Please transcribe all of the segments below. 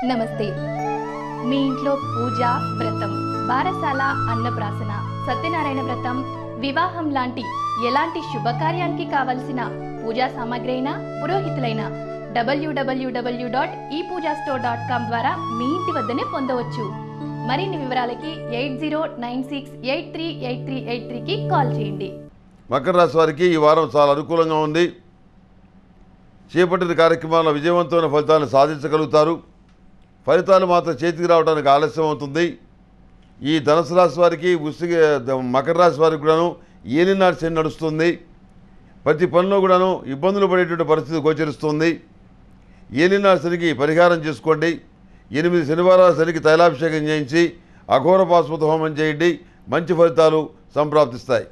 నమస్తే మీ ఇంట్లో పూజ వ్రతం బారసాల అన్నప్రాసన సత్యనారాయణ వ్రతం వివాహం లాంటి ఎలాంటి శుభకార్యానికి కావలసిన పూజా సామాగ్రి అయినా పురోహితులైన డబ్ల్యూడబ్ల్యూడబ్ల్యూ డాట్ ఈ పూజా స్టోర్ డాట్ కామ్ ద్వారా మీ ఇంటి వద్దనే పొందవచ్చు మరిన్ని వివరాలకి eight zero nine six eight three eight three eight త్రీకి కాల్ చేయండి మకర రాశి వారికి ఈ వారం చాలా అనుకూలంగా ఉంది చేపట్టిన కార్యక్రమాల్లో విజయవంతమైన ఫలితాలను సాధించగలుగుతారు ఫలితాలు మాత్రం చేతికి రావడానికి ఆలస్యం అవుతుంది ఈ ధనుసు రాశి వారికి వృశ్చిక ద- మకర రాశి వారికి కూడాను ఏలినాడు శని నడుస్తుంది ప్రతి పనిలో కూడాను ఇబ్బందులు పడేటువంటి పరిస్థితి గోచరిస్తుంది ఏలినాడు శనికి పరిహారం చేసుకోండి ఎనిమిది శనివారాల శనికి తైలాభిషేకం చేయించి అఘోర పాశుపత హోమం చేయండి మంచి ఫలితాలు సంప్రాప్తిస్తాయి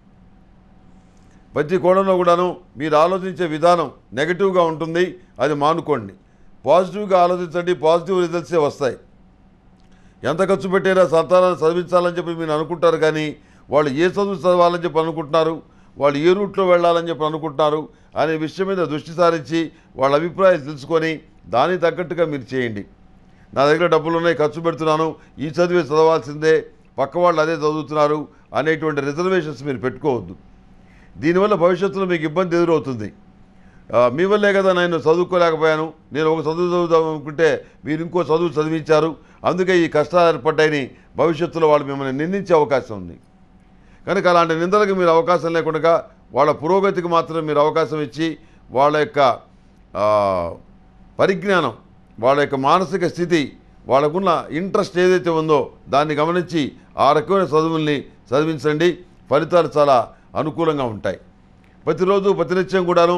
ప్రతి కోణంలో కూడాను మీరు ఆలోచించే విధానం నెగటివ్గా ఉంటుంది అది మానుకోండి పాజిటివ్గా ఆలోచించండి పాజిటివ్ రిజల్ట్సే వస్తాయి ఎంత ఖర్చు పెట్టారా సంతానాన్ని చదివించాలని చెప్పి మీరు అనుకుంటారు కానీ వాళ్ళు ఏ చదువు చదవాలని చెప్పి అనుకుంటున్నారు వాళ్ళు ఏ రూట్లో వెళ్ళాలని చెప్పి అనుకుంటున్నారు అనే విషయం మీద దృష్టి సారించి వాళ్ళ అభిప్రాయాలు తెలుసుకొని దానికి తగ్గట్టుగా మీరు చేయండి నా దగ్గర డబ్బులు ఉన్నాయి ఖర్చు పెడుతున్నాను ఈ చదివే చదవాల్సిందే పక్క వాళ్ళు అదే చదువుతున్నారు అనేటువంటి రిజర్వేషన్స్ మీరు పెట్టుకోవద్దు దీనివల్ల భవిష్యత్తులో మీకు ఇబ్బంది ఎదురవుతుంది ఆ, మీ వల్లే కదా నేను చదువుకోలేకపోయాను నేను ఒక చదువు చదువుదాం అనుకుంటే మీరు ఇంకో చదువు చదివించారు అందుకే ఈ కష్టాలు ఏర్పడ్డాయని భవిష్యత్తులో వాళ్ళు మిమ్మల్ని నిందించే అవకాశం ఉంది కనుక అలాంటి నిందలకు మీరు అవకాశం లేకుండా వాళ్ళ పురోగతికి మాత్రం మీరు అవకాశం ఇచ్చి వాళ్ళ యొక్క ఆ, పరిజ్ఞానం వాళ్ళ యొక్క మానసిక స్థితి వాళ్ళకున్న ఇంట్రెస్ట్ ఏదైతే ఉందో దాన్ని గమనించి ఆ రకమైన చదువుల్ని చదివించండి ఫలితాలు చాలా అనుకూలంగా ఉంటాయి ప్రతిరోజు ప్రతినిత్యం కూడాను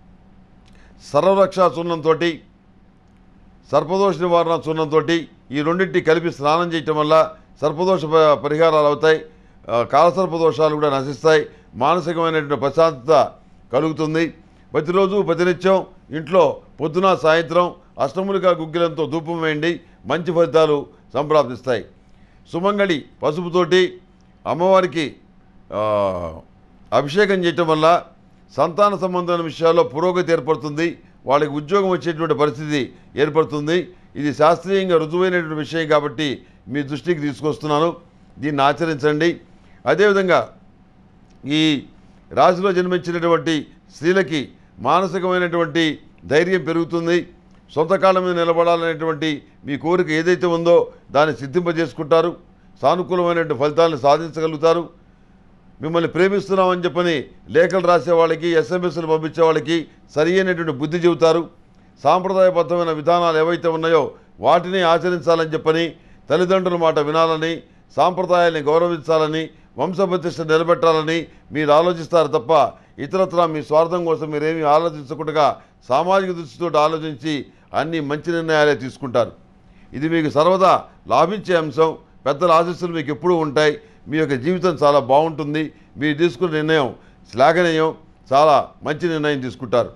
సర్వరక్షా చూర్ణంతో సర్పదోష నివారణ చూర్ణంతో ఈ రెండింటి కలిపి స్నానం చేయటం వల్ల సర్పదోష ప- పరిహారాలు అవుతాయి ఆ, కాలసర్పదోషాలు కూడా నశిస్తాయి మానసికమైనటువంటి ప్రశాంతత కలుగుతుంది ప్రతిరోజు ప్రతినిత్యం ఇంట్లో పొద్దున సాయంత్రం అష్టములుగా గుగ్గిలంతో ధూపం వేయండి మంచి ఫలితాలు సంప్రాప్తిస్తాయి సుమంగళి పసుపుతోటి అమ్మవారికి ఆ, అభిషేకం చేయటం వల్ల సంతాన సంబంధమైన విషయాల్లో పురోగతి ఏర్పడుతుంది వాళ్ళకి ఉద్యోగం వచ్చేటువంటి పరిస్థితి ఏర్పడుతుంది ఇది శాస్త్రీయంగా రుజువైనటువంటి విషయం కాబట్టి మీ దృష్టికి తీసుకొస్తున్నాను దీన్ని ఆచరించండి అదేవిధంగా ఈ రాశిలో జన్మించినటువంటి స్త్రీలకి మానసికమైనటువంటి ధైర్యం పెరుగుతుంది సొంత కాళ్ళ మీద నిలబడాలనేటువంటి మీ కోరిక ఏదైతే ఉందో దాన్ని సిద్ధింపజేసుకుంటారు సానుకూలమైనటువంటి ఫలితాలను సాధించగలుగుతారు మిమ్మల్ని ప్రేమిస్తున్నామని చెప్పని లేఖలు రాసే వాళ్ళకి ఎస్ఎంఎస్లు పంపించే వాళ్ళకి సరి అయినటువంటి బుద్ధి చెబుతారు సాంప్రదాయబద్ధమైన విధానాలు ఏవైతే ఉన్నాయో వాటిని ఆచరించాలని చెప్పని తల్లిదండ్రుల మాట వినాలని సాంప్రదాయాల్ని గౌరవించాలని వంశప్రతిష్ఠ నిలబెట్టాలని మీరు ఆలోచిస్తారు తప్ప ఇతరత్రా మీ స్వార్థం కోసం మీరేమీ ఆలోచించకుండా సామాజిక దృష్టితో ఆలోచించి అన్ని మంచి నిర్ణయాలే తీసుకుంటారు ఇది మీకు సర్వదా లాభించే అంశం పెద్దల ఆశీస్సులు మీకు ఎప్పుడూ ఉంటాయి మీ యొక్క జీవితం చాలా బాగుంటుంది మీరు తీసుకున్న నిర్ణయం శ్లాఘనీయం చాలా మంచి నిర్ణయం తీసుకుంటారు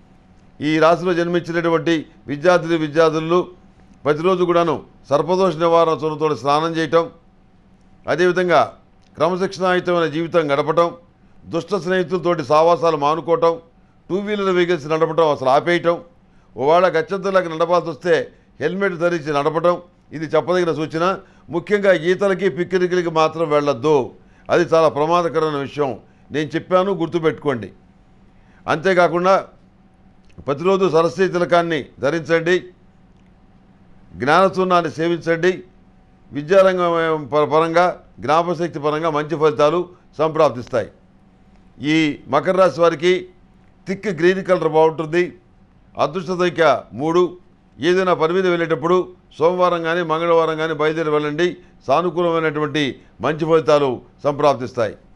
ఈ రాశిలో జన్మించినటువంటి విద్యార్థులు విద్యార్థులు ప్రతిరోజు కూడాను సర్పదోష నివారణ చూడతో స్నానం చేయటం అదేవిధంగా క్రమశిక్షణాయుతమైన జీవితం గడపటం దుష్ట స్నేహితులతోటి సావాసాలు మానుకోవటం టూ వీలర్ వెహికల్స్ నడపటం అసలు ఆపేయటం ఒకవేళ గచ్చంతులకు నడపాల్సి వస్తే హెల్మెట్ ధరించి నడపటం ఇది చెప్పదగిన సూచన ముఖ్యంగా ఈతలకి పిక్నిక్లకి మాత్రం వెళ్ళొద్దు అది చాలా ప్రమాదకరమైన విషయం నేను చెప్పాను గుర్తుపెట్టుకోండి అంతేకాకుండా ప్రతిరోజు సరస్వతి తిలకాన్ని ధరించండి జ్ఞానచూర్ణాన్ని సేవించండి విద్యారంగం ప- పరంగా జ్ఞాపశక్తి పరంగా మంచి ఫలితాలు సంప్రాప్తిస్తాయి ఈ మకర రాశి వారికి థిక్ గ్రీన్ కలర్ బాగుంటుంది అదృష్ట సంఖ్య మూడు ఏదైనా పని మీద వెళ్ళేటప్పుడు సోమవారం కానీ మంగళవారం కానీ బయలుదేరి వెళ్ళండి సానుకూలమైనటువంటి మంచి ఫలితాలు సంప్రాప్తిస్తాయి